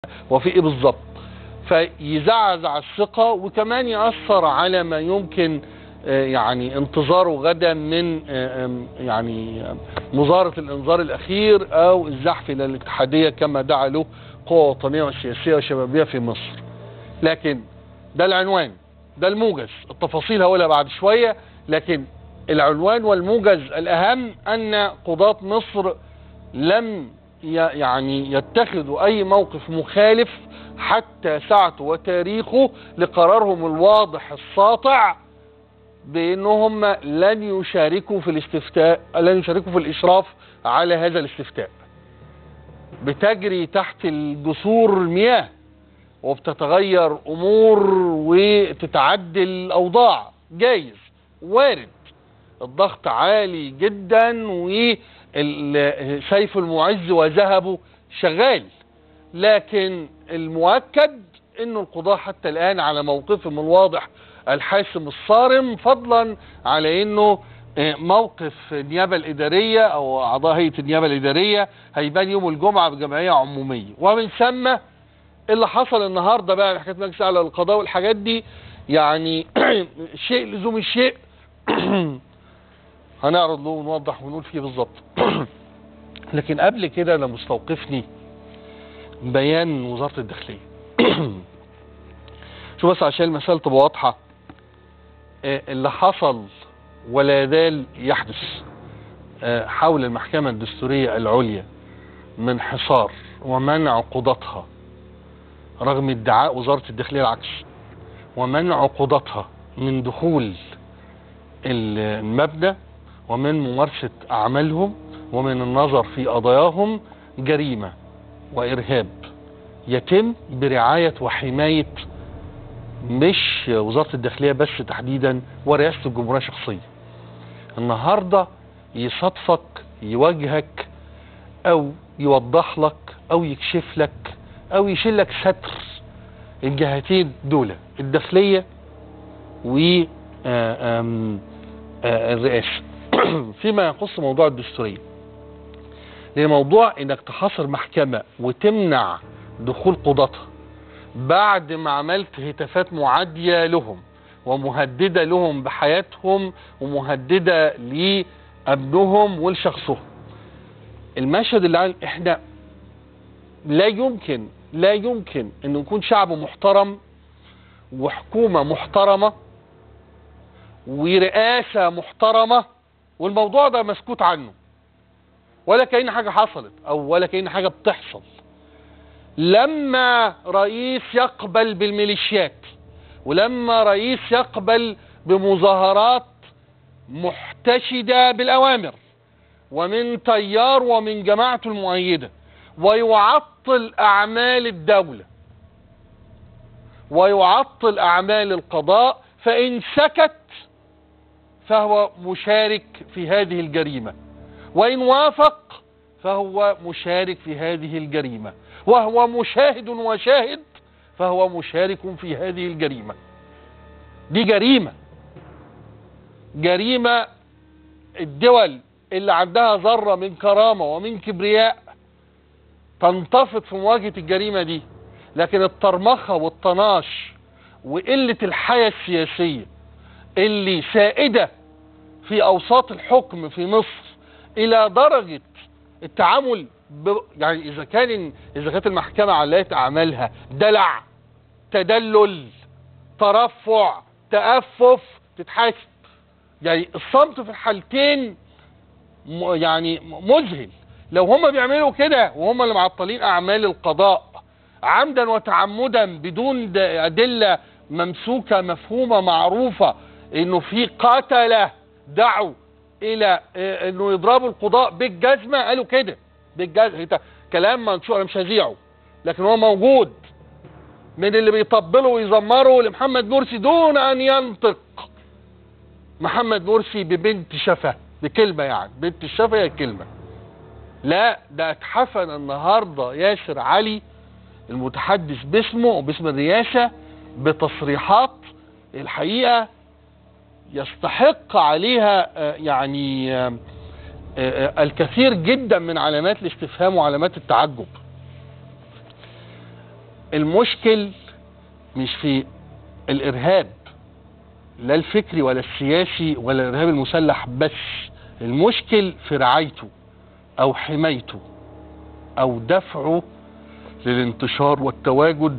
وفي ايه بالظبط فيزعزع الثقة وكمان يأثر على ما يمكن آه، يعني انتظاره غدا من آه، آم، يعني آم، مظاهرة الانذار الاخير او الزحف الى الاتحادية كما دعا له قوى وطنية وسياسية وشبابية في مصر لكن ده العنوان ده الموجز التفاصيل هقولها بعد شوية لكن العنوان والموجز الاهم ان قضاة مصر لم ي- يعني يتخذوا اي موقف مخالف حتى ساعته وتاريخه لقرارهم الواضح الساطع بانهم لن يشاركوا في الاستفتاء لن يشاركوا في الاشراف على هذا الاستفتاء بتجري تحت الجسور المياه وبتتغير امور وتتعدل اوضاع جايز وارد الضغط عالي جدا وسيف المعز وذهبه شغال لكن المؤكد انه القضاة حتى الان على موقفهم الواضح الحاسم الصارم فضلا على انه آه، موقف النيابة الإدارية أو أعضاء هيئة النيابة الإدارية هيبان يوم الجمعة بجمعية عمومية ومن ثم اللي حصل النهاردة بقى حكاية مجلس أعلى للقضاء والحاجات دي يعني شيء لزوم الشيء هنعرض له ونوضح ونقول فيه بالظبط لكن قبل كده انا مستوقفني بيان وزارة الداخلية شو بس عشان المسألة تبقى واضحة آه، اللي حصل ولا يزال يحدث آه، حول المحكمة الدستورية العليا من حصار ومنع قضاتها رغم ادعاء وزارة الداخلية العكس ومنع قضاتها من دخول المبنى ومن ممارسة أعمالهم ومن النظر في قضاياهم جريمة وإرهاب يتم برعاية وحماية مش وزارة الداخلية بس تحديدا ورئاسة الجمهورية شخصيا النهاردة يصادفك يواجهك أو يوضح لك أو يكشف لك أو يشيل لك ستر الجهتين دول الداخلية و آه، آم، آه، الرئاسة فيما يخص موضوع الدستورية لأن موضوع انك تحاصر محكمة وتمنع دخول قضاتها بعد ما عملت هتافات معادية لهم ومهددة لهم بحياتهم ومهددة لأمنهم ولشخصهم المشهد اللي عن احنا لا يمكن لا يمكن ان يكون شعب محترم وحكومة محترمة ورئاسة محترمة والموضوع ده مسكوت عنه ولا كأن حاجة حصلت او ولا كأن حاجة بتحصل لما رئيس يقبل بالميليشيات ولما رئيس يقبل بمظاهرات محتشدة بالأوامر ومن تيار ومن جماعته المؤيدة ويعطل أعمال الدولة ويعطل أعمال القضاء فإن سكت فهو مشارك في هذه الجريمة وإن وافق فهو مشارك في هذه الجريمة وهو مشاهد وشاهد فهو مشارك في هذه الجريمة دي جريمة جريمة الدول اللي عندها ذرة من كرامة ومن كبرياء تنتفض في مواجهة الجريمة دي لكن الطرمخة والطناش وقلة الحياة السياسية اللي سائدة في أوساط الحكم في مصر إلى درجة التعامل ب... يعني إذا كان إذا كانت المحكمة علقت أعمالها دلع تدلل ترفع تأفف تتحاسب يعني الصمت في الحالتين م... يعني مذهل لو هم بيعملوا كده وهم اللي معطلين أعمال القضاء عمدا وتعمدا بدون د- أدلة ممسوكة مفهومة معروفة إنه في قتلة دعوا إلى آه، إنه يضربوا القضاء بالجزمة قالوا كده بالجزمة كلام منشور أنا مش هذيعه لكن هو موجود من اللي بيطبلوا ويزمروا لمحمد مرسي دون أن ينطق محمد مرسي ببنت شفا بكلمة يعني بنت الشفا هي كلمة لا ده اتحفن النهاردة ياسر علي المتحدث باسمه وباسم الرئاسة بتصريحات الحقيقة يستحق عليها آه، يعني آه، آه، الكثير جدا من علامات الاستفهام وعلامات التعجب المشكل مش في الارهاب لا الفكري ولا السياسي ولا الارهاب المسلح بس المشكل في رعايته او حمايته او دفعه للانتشار والتواجد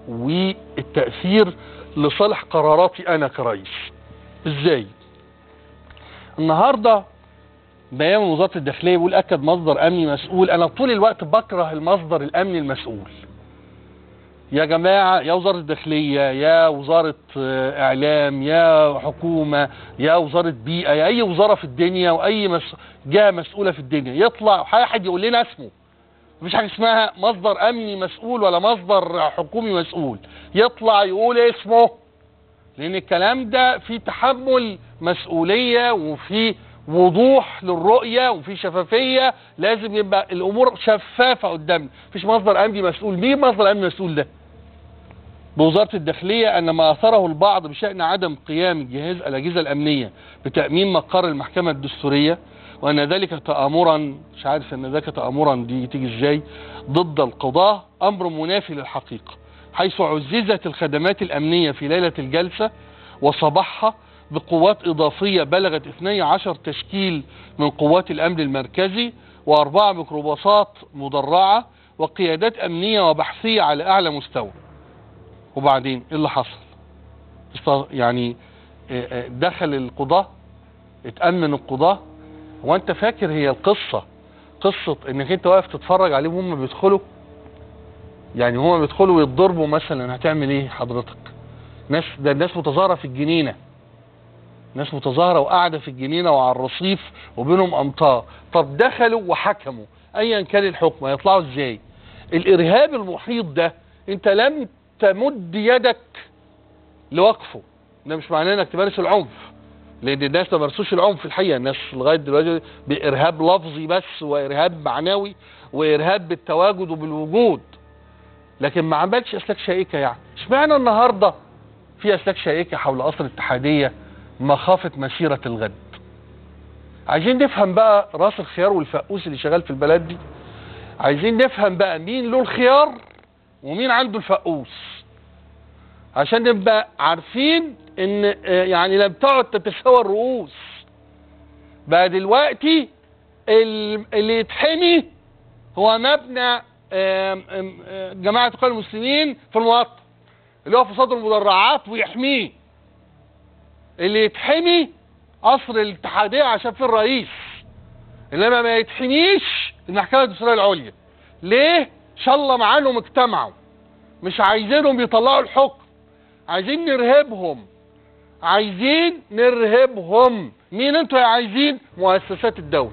والتأثير لصالح قراراتي انا كرئيس ازاي النهارده بيان وزاره الداخليه بيقول اكد مصدر امني مسؤول انا طول الوقت بكره المصدر الامني المسؤول يا جماعه يا وزاره الداخليه يا وزاره آه، اعلام يا حكومه يا وزاره بيئه يا اي وزاره في الدنيا واي مس... جهه مسؤوله في الدنيا يطلع حد يقول لنا اسمه مفيش حاجه اسمها مصدر امني مسؤول ولا مصدر حكومي مسؤول يطلع يقول اسمه لان الكلام ده فيه تحمل مسؤوليه وفي وضوح للرؤيه وفي شفافيه لازم يبقى الامور شفافه قدامنا مفيش مصدر امني مسؤول مين مصدر امني مسؤول ده بوزاره الداخليه ان ما اثره البعض بشان عدم قيام جهاز الاجهزه الامنيه بتامين مقر المحكمه الدستوريه وان ذلك تامرا مش عارف ان ذاك تامرا دي تيجي ازاي ضد القضاه امر منافي للحقيقه حيث عززت الخدمات الامنيه في ليله الجلسه وصباحها بقوات إضافية بلغت 12 تشكيل من قوات الأمن المركزي وأربعة ميكروباصات مدرعة وقيادات أمنية وبحثية على أعلى مستوى وبعدين إيه اللي حصل است- يعني آه، آه، دخل القضاة اتأمن القضاة وانت فاكر هي القصة قصة انك انت واقف تتفرج عليهم هم بيدخلوا يعني هم بيدخلوا ويتضربوا مثلا هتعمل ايه حضرتك ناس ده الناس متظاهرة في الجنينة ناس متظاهرة وقاعدة في الجنينة وعلى الرصيف وبينهم أمطار طب دخلوا وحكموا أيا كان الحكم هيطلعوا إزاي الإرهاب المحيط ده أنت لم تمد يدك لوقفه ده مش معناه انك تمارس العنف لان الناس ما مارسوش العنف في الحقيقه الناس لغايه دلوقتي بارهاب لفظي بس وارهاب معنوي وارهاب بالتواجد وبالوجود لكن ما عملش اسلاك شائكه يعني اشمعنى النهارده في اسلاك شائكه حول قصر الاتحاديه مخافه مسيره الغد عايزين نفهم بقى راس الخيار والفقوس اللي شغال في البلد دي عايزين نفهم بقى مين له الخيار ومين عنده الفقوس عشان نبقى عارفين ان آه، يعني لم تعد تتساوى الرؤوس بقى دلوقتي ال- اللي يتحمي هو مبنى آم، آم، آه، جماعة اخوان المسلمين في المواطن اللي هو في صدر المدرعات ويحميه اللي يتحمي قصر الاتحادية عشان في الرئيس انما ما يتحميش المحكمة الدستورية العليا ليه؟ شاء الله معاهم اجتمعوا مش عايزينهم يطلعوا الحكم عايزين نرهبهم عايزين نرهبهم مين انتوا يا عايزين مؤسسات الدولة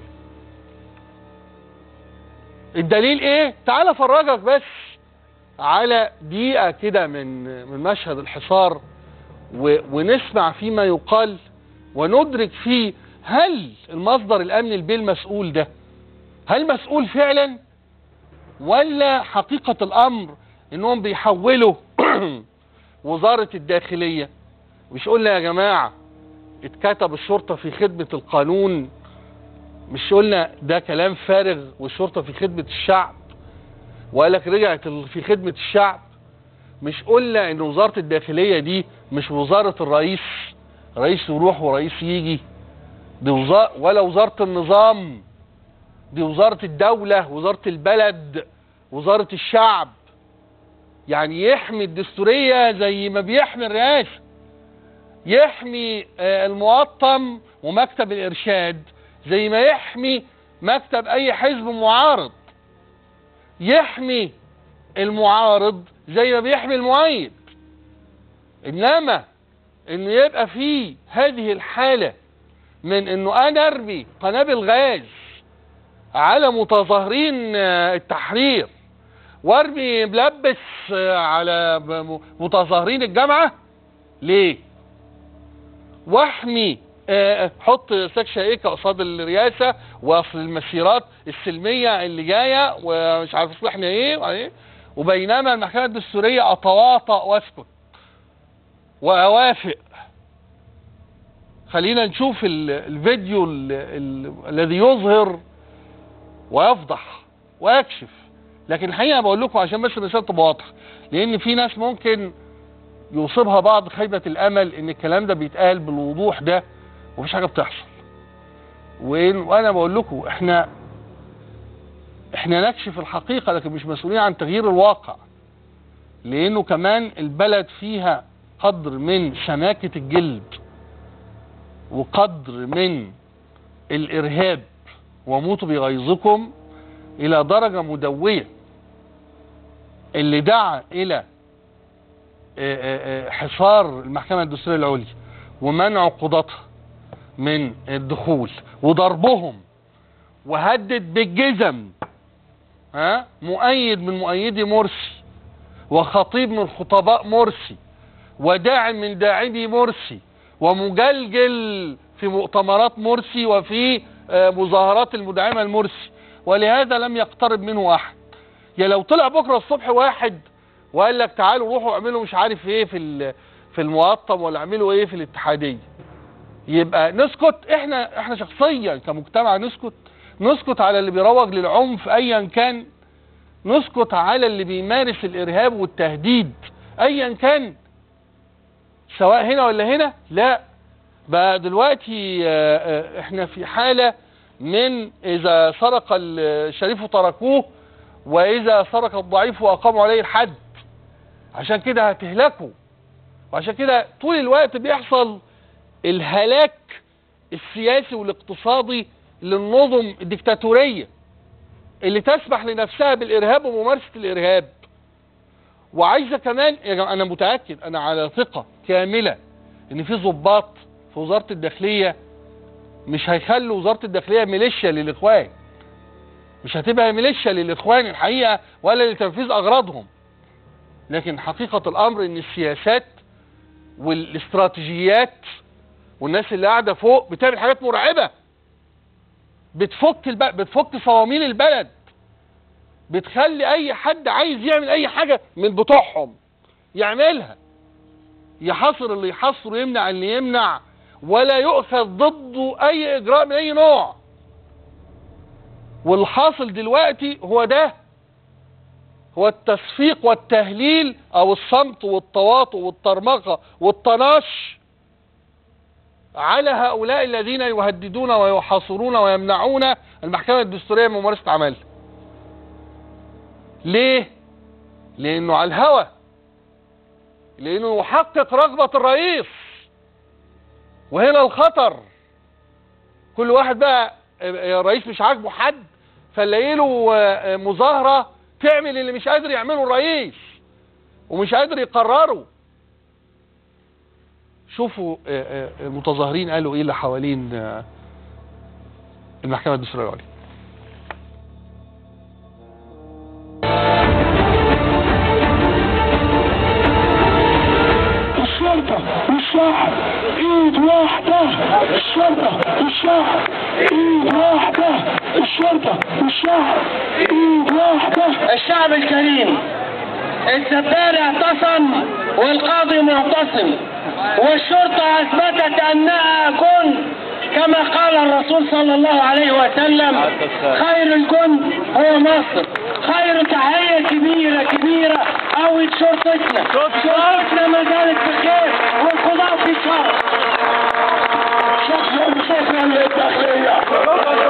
الدليل ايه تعال افرجك بس على دقيقة كده من من مشهد الحصار و ونسمع فيما يقال وندرك فيه هل المصدر الامني البيه المسؤول ده هل مسؤول فعلا ولا حقيقة الامر انهم بيحولوا وزارة الداخلية مش قلنا يا جماعة اتكتب الشرطة في خدمة القانون مش قلنا ده كلام فارغ والشرطة في خدمة الشعب وقال لك رجعت ال- في خدمة الشعب مش قلنا ان وزارة الداخلية دي مش وزارة الرئيس رئيس يروح ورئيس يجي دي وزارة ولا وزارة النظام دي وزارة الدولة وزارة البلد وزارة الشعب يعني يحمي الدستورية زي ما بيحمي الرئاسة يحمي آه، المقطم ومكتب الإرشاد زي ما يحمي مكتب أي حزب معارض يحمي المعارض زي ما بيحمي المؤيد إنما إنه يبقى فيه هذه الحالة من إنه أنا أرمي قنابل غاز على متظاهرين آه، التحرير وارمي ملبس آه، على ب- متظاهرين الجامعة ليه واحمي آه، حط ساك شائكة قصاد الرئاسة واصل المسيرات السلمية اللي جاية ومش عارف اصلحنا ايه وإيه. وبينما المحكمة الدستورية اتواطأ واسكت واوافق خلينا نشوف ال- الفيديو ال- ال- الذي يظهر ويفضح ويكشف لكن الحقيقه بقول لكم عشان بس المسألة تبقى واضحه لان في ناس ممكن يصيبها بعض خيبه الامل ان الكلام ده بيتقال بالوضوح ده ومفيش حاجه بتحصل وإن- وانا بقول لكم احنا احنا نكشف الحقيقه لكن مش مسؤولين عن تغيير الواقع لانه كمان البلد فيها قدر من سماكه الجلد وقدر من الارهاب وموتوا بغيظكم الى درجه مدويه اللي دعا الى آه، آه، آه، حصار المحكمه الدستوريه العليا ومنع قضاتها من الدخول وضربهم وهدد بالجزم ها مؤيد من مؤيدي مرسي وخطيب من خطباء مرسي وداعم من داعمي مرسي ومجلجل في مؤتمرات مرسي وفي آه، مظاهرات المدعمة لمرسي ولهذا لم يقترب منه أحد يا لو طلع بكرة الصبح واحد وقال لك تعالوا روحوا اعملوا مش عارف ايه في ال- في المقطم ولا اعملوا ايه في الاتحادية يبقى نسكت احنا احنا شخصيا كمجتمع نسكت نسكت على اللي بيروج للعنف ايا كان نسكت على اللي بيمارس الارهاب والتهديد ايا كان سواء هنا ولا هنا لا بقى دلوقتي آه، آه، احنا في حالة من اذا سرق الشريف تركوه واذا سرق الضعيف واقاموا عليه الحد عشان كده هتهلكوا وعشان كده طول الوقت بيحصل الهلاك السياسي والاقتصادي للنظم الديكتاتورية اللي تسمح لنفسها بالإرهاب وممارسة الإرهاب وعايزة كمان يا جماعة أنا متأكد أنا على ثقة كاملة إن في ضباط في وزارة الداخلية مش هيخلوا وزارة الداخلية ميليشيا للإخوان مش هتبقى ميليشيا للإخوان الحقيقة ولا لتنفيذ أغراضهم لكن حقيقة الأمر إن السياسات والاستراتيجيات والناس اللي قاعده فوق بتعمل حاجات مرعبه بتفك الب... بتفك صواميل البلد بتخلي اي حد عايز يعمل اي حاجه من بتوعهم يعملها يحاصر اللي يحاصر ويمنع اللي يمنع ولا يؤخذ ضده اي اجراء من اي نوع والحاصل دلوقتي هو ده هو التصفيق والتهليل او الصمت والتواطؤ والطرمقه والطناش على هؤلاء الذين يهددون ويحاصرون ويمنعون المحكمة الدستورية من ممارسة عملها ليه؟ لأنه على الهوى لأنه يحقق رغبة الرئيس وهنا الخطر كل واحد بقى الرئيس مش عاجبه حد فنلاقي له آه، مظاهرة تعمل اللي مش قادر يعمله الرئيس ومش قادر يقرره شوفوا آه، آه، المتظاهرين قالوا ايه اللي حوالين آه، المحكمة الدستورية العليا الشرطة والشعب ايد واحدة الشرطة والشعب ايد واحدة الشرطة والشعب ايد واحدة الشعب الكريم السبال اعتصم والقاضي معتصم والشرطة أثبتت أنها كن كما قال الرسول صلى الله عليه وسلم خير الكن هو مصر خير تحية كبيرة كبيرة قوة شرطتنا شرطتنا ما زالت بخير والقضاء في شر شكرا شكرا للداخلية